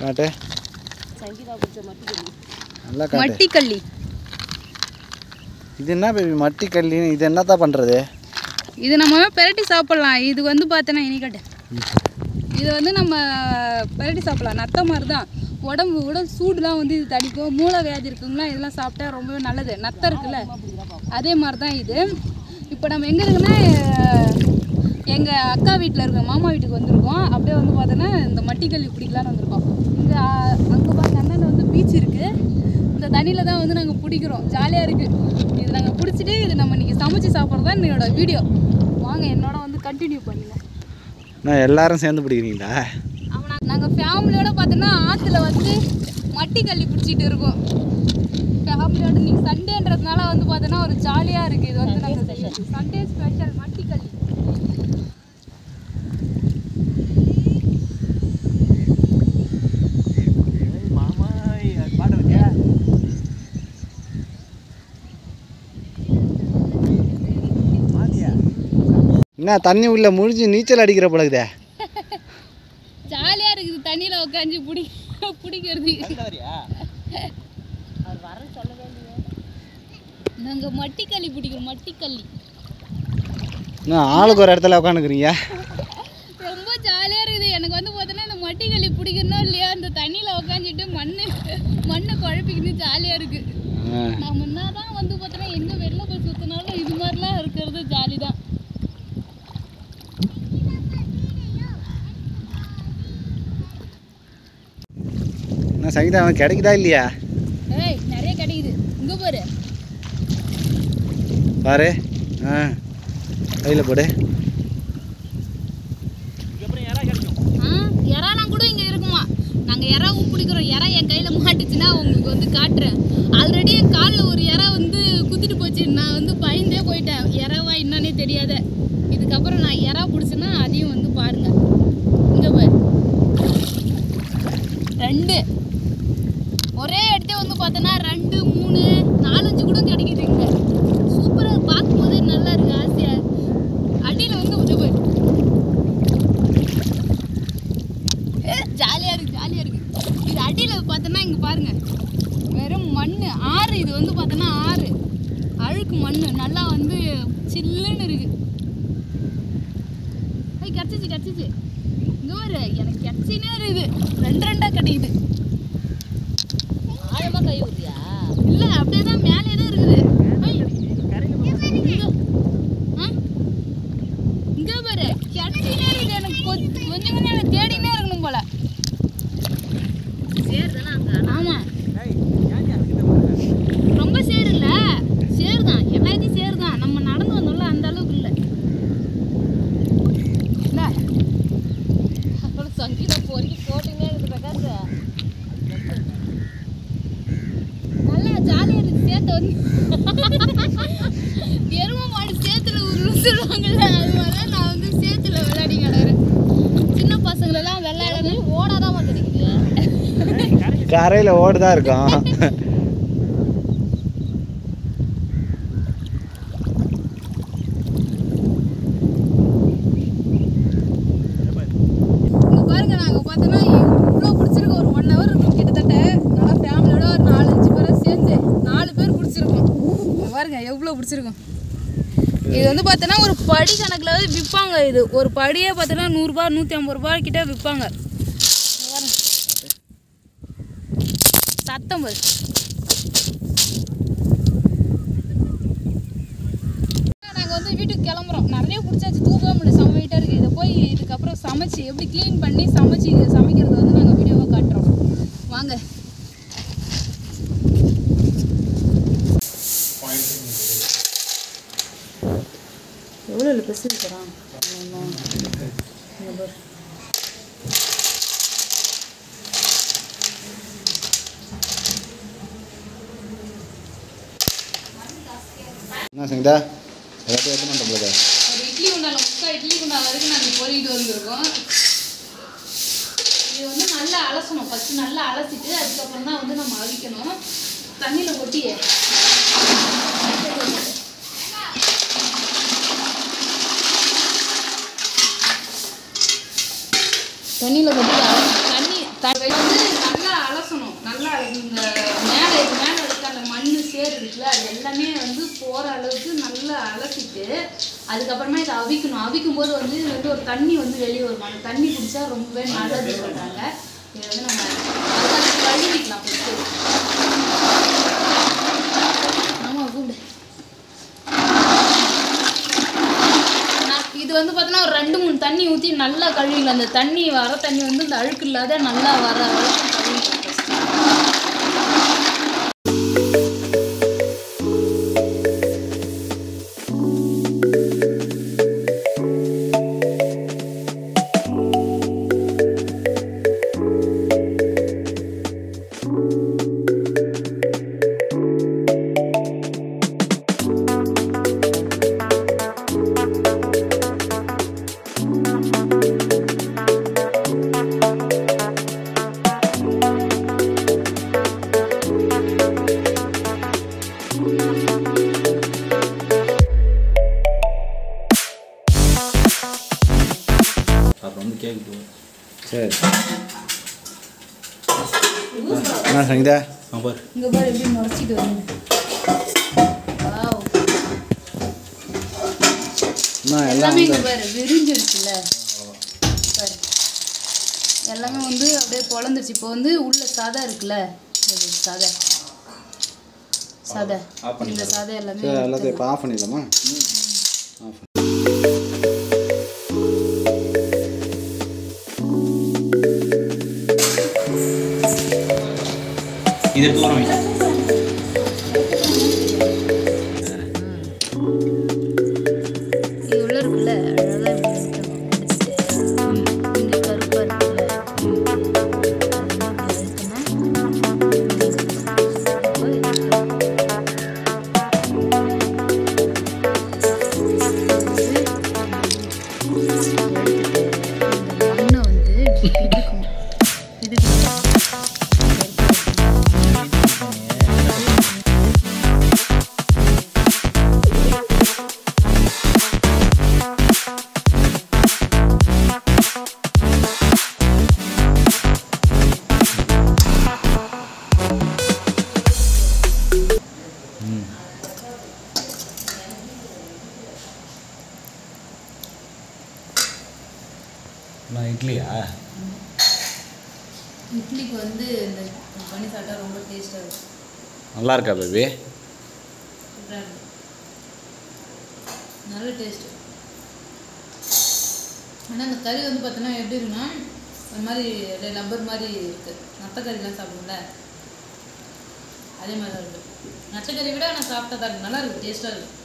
காட்டு சங்கீதா பிடிச்ச மட்டி கல்லி நல்லா காட்டு மட்டி கள்ளி இது என்ன பேபி மட்டி கல்லி இது என்னத்தான் பண்ணுறது இது நம்ம பெரட்டி சாப்பிட்லாம் இது வந்து பார்த்தோன்னா இனிக்கட்டு இது வந்து நம்ம பெரட்டி சாப்பிட்லாம் நத்த மாதிரி தான் உடம்பு உடல் சூடுலாம் வந்து இது தடிக்கும் மூளை வியாதி இருக்குங்களா இதெல்லாம் சாப்பிட்டா ரொம்பவே நல்லது நத்தை இருக்குல்ல அதே மாதிரி தான் இது இப்போ நம்ம எங்கே இருக்குன்னா எங்கள் அக்கா வீட்டில் இருக்க மாமா வீட்டுக்கு வந்திருக்கோம் அப்படியே வந்து பார்த்தோன்னா இந்த மட்டிக்கல்லி பிடிக்கலான்னு வந்திருக்கோம் இங்கே அங்கே பாருங்க அண்ணன் வந்து பீச் இருக்குது இந்த தண்ணியில் தான் வந்து நாங்கள் பிடிக்கிறோம் ஜாலியாக இருக்குது இது நாங்கள் பிடிச்சிட்டு இது நம்ம இன்றைக்கி சமைச்சு சாப்பிட்றது தான் என்னோட வீடியோ வாங்க என்னோட வந்து கண்டினியூ பண்ணுங்க நான் எல்லாரும் சேர்ந்து பிடிக்கிறீங்களா அவன் நாங்கள் ஃபேமிலியோட பார்த்தோன்னா ஆற்றுல வந்து மட்டி கள்ளி பிடிச்சிட்டு இருக்கோம் ஃபேமிலியோட நீங்கள் சண்டேன்றதுனால வந்து பார்த்தோன்னா ஒரு ஜாலியாக இருக்குது இது வந்து நாங்கள் சண்டே ஸ்பெஷல் மட்டி கள்ளி என்ன தண்ணி உள்ள முழிஞ்சு நீச்சல் அடிக்கிற பழகுதே ஜாலியாக இருக்குது தண்ணியில் உட்காந்து பிடி பிடிக்கிறது அவர் வரேன்னு சொல்லவே இல்லையே நாங்கள் மட்டிக்கள்ளி பிடிக்கிறோம் மட்டிக்கள்ளி என்ன ஆளுக்கு ஒரு இடத்துல உட்காந்துக்கிறீங்க ரொம்ப ஜாலியாக இருக்குது எனக்கு வந்து பார்த்தோன்னா இந்த மட்டிக்கள்ளி பிடிக்கணும் இல்லையா இந்த தண்ணியில் உட்காந்துட்டு மண் மண்ணை குழப்பிக்கிட்டு ஜாலியாக இருக்குது நான் முன்னாதான் வந்து பார்த்தோன்னா எங்கே வெளில போய் சுற்றினாலும் இது மாதிரிலாம் இருக்கிறது ஜாலி தான் என்ன சங்கீதா அவன் கிடைக்குதா இல்லையா ஏய் நிறைய கிடைக்குது இங்கே பாரு பாரு ஆ கையில் போடு ஆ இறாலாம் கூட இங்கே இருக்குமா நாங்கள் இறாவும் பிடிக்கிறோம் இறா என் கையில் மாட்டுச்சுன்னா உங்களுக்கு வந்து காட்டுறேன் ஆல்ரெடி என் காலில் ஒரு இறா வந்து குத்திட்டு போச்சு நான் வந்து பயந்தே போயிட்டேன் இறாவா என்னன்னே தெரியாத இதுக்கப்புறம் நான் இறா பிடிச்சேன்னா அதையும் வந்து பாருங்க இங்கே பாரு ரெண்டு ஒரே இடத்தே வந்து பார்த்தோன்னா ரெண்டு மூணு நாலஞ்சு கூட கிடைக்குது இங்கே சூப்பராக பார்க்கும்போதே நல்லா இருக்கு ஆசையாக அடியில் வந்து கொஞ்சம் பாரு ஜாலியாக இருக்கு ஜாலியாக இருக்கு இது அடியில் பார்த்தோன்னா இங்கே பாருங்க வெறும் மண் ஆறு இது வந்து பார்த்தோன்னா ஆறு அழுக்கு மண் நல்லா வந்து சில்லுன்னு இருக்கு ஐய் கிடச்சிச்சு கிடச்சிச்சு இங்கே ஒரு எனக்கு கிடச்சினே இருக்குது ரெண்டு ரெண்டாக கிடைக்குது ஆழமா கை ஊத்தியா இல்லை அப்படியே தான் மேலே தான் இருக்குது ஐய், இங்க. ஆ? இங்க பாரு கிடச்சினே இருக்குது எனக்கு கொஞ்சம் கொஞ்சம் கொஞ்சம் எனக்கு தேடினே இருக்கணும் போல சேர் தானே அங்க ஆமா ரொம்ப சேர் இல்ல சேர் தான் எல்லாத்தையும் சேர் தான் நம்ம நடந்து வந்தோம்ல அந்த அளவுக்கு இல்ல இல்ல அப்புறம் சங்கீதா பொறுக்கி போட்டுனே இருக்குது பிரகாஷ் நல்லா ஜாலியா இருக்கு சேத்த வந்து எரும மாடு சேத்துல உருளு சொல்லுவாங்கல்ல அது மாதிரி நான் வந்து சேத்துல விளையாடி கிடக்குறேன் சின்ன பசங்களெல்லாம் விளையாட ஓடாதான் வந்துருக்குது கரையில் ஓடு தான் இருக்கும் இங்க பாருங்க நாங்க பார்த்தோன்னா இவ்வளோ பிடிச்சிருக்கோம் ஒரு ஒன் ஹவர் இருக்கும் கிட்டத்தட்ட நல்லா ஃபேமிலியோட ஒரு நாலஞ்சு பேரை சேர்ந்து நாலு பேர் பிடிச்சிருக்கோம் இங்க பாருங்க எவ்வளோ பிடிச்சிருக்கோம் இது வந்து பார்த்தோன்னா ஒரு படி கணக்கில் வந்து விற்பாங்க இது ஒரு படியே பார்த்தோன்னா நூறுரூபா நூற்றி ஐம்பது ரூபா கிட்ட விற்பாங்க சத்தம் பாரு நாங்கள் வந்து வீட்டுக்கு கிளம்புறோம் நிறைய பிடிச்சாச்சு தூக்கவே முடியல செம்ம வெயிட்டாக இருக்குது இதை போய் இதுக்கப்புறம் சமைச்சு எப்படி க்ளீன் பண்ணி சமைச்சு சமைக்கிறது வந்து நாங்கள் வீடியோவாக காட்டுறோம் வாங்க எவ்வளோ இல்லை பெருசு இருக்கிறான் என்ன சங்கீதா எல்லாத்தையும் எத்தனை பண்ணுறது ஒரு இட்லி குண்டால முக்கால் இட்லி குண்டா வரைக்கும் நாங்கள் பொறிக்கிட்டு வந்திருக்கோம் இது வந்து நல்லா அலசணும் ஃபஸ்ட்டு நல்லா அலசிட்டு அதுக்கப்புறம் தான் வந்து நம்ம அவிக்கணும் தண்ணியில் கொட்டி தண்ணியில் கொட்டி அல- தண்ணி தண்ணி வந்து நல்லா அலசணும் நல்லா இந்த மேலே இது மேலே இருக்க அந்த மண் சேர் இருக்குல்ல அது எல்லாமே வந்து போகிற அளவுக்கு நல்லா அலசிட்டு அதுக்கப்புறமா இதை அவிக்கணும் அவிக்கும் போது வந்து இது வந்து ஒரு தண்ணி வந்து வெளியே வரும் அந்த தண்ணி குடிச்சா ரொம்பவே நல்லது சொல்கிறாங்க இதை வந்து நம்ம நல்லா கழுவிக்கலாம் ஃபஸ்ட்டு ஆமாம் கூப்பிடு நான் இது வந்து பார்த்தோன்னா ஒரு ரெண்டு மூணு தண்ணி ஊற்றி நல்லா கழுவிக்கலாம் அந்த தண்ணி வர தண்ணி வந்து இந்த அழுக்கு இல்லாத நல்லா வர அளவுக்கு கழுவிக்கலாம் first. அப்புறம் வந்து கேக் போகும் சரி என்ன சங்கீதா ஆ பாரு இங்க பாரு எப்படி நுரைச்சிட்டு வந்து வாவ் என்ன எல்லாம் எல்லாமே வந்து இங்க பாரு விரிஞ்சிடுச்சுல்ல பாரு எல்லாமே வந்து அப்படியே பொழந்துருச்சு இப்போ வந்து உள்ள சதை இருக்குல்ல இது சதை சதை ஆஃப் பண்ணி இந்த சதை எல்லாமே சரி எல்லாத்தையும் இப்போ ஆஃப் பண்ணிடலாமா ஆஃப் இது எடுத்து வரோம் இது உள்ள இருக்குல்ல அழகா இப்படி எடுக்கணும். எடுத்துட்டு இங்க கருப்பா இருக்குல்ல அது வந்து இப்படி எடுக்கணும். இந்த மண்ணை வந்து பிதுக்கணும். பிதுக்கணும். நான் இட்லியா இட்லிக்கு வந்து இந்த பண்ணி சாப்பிட்டா ரொம்ப டேஸ்ட்டாக இருக்கும் நல்லா இருக்கா பேபி சூப்பரா இருக்கும். நல்ல டேஸ்ட்டு ஆனால் அந்த கறி வந்து பார்த்தோன்னா எப்படி இருக்குன்னா ஒரு மாதிரி லப்பர் மாதிரி இருக்குது நத்தக்கறிலாம் சாப்பிடும்ல அதே மாதிரி தான் இருக்குது நச்சக்கறி விட ஆனால் சாப்பிட்டா தான் இருக்கு நல்லா இருக்குது டேஸ்ட்டாக இருக்குது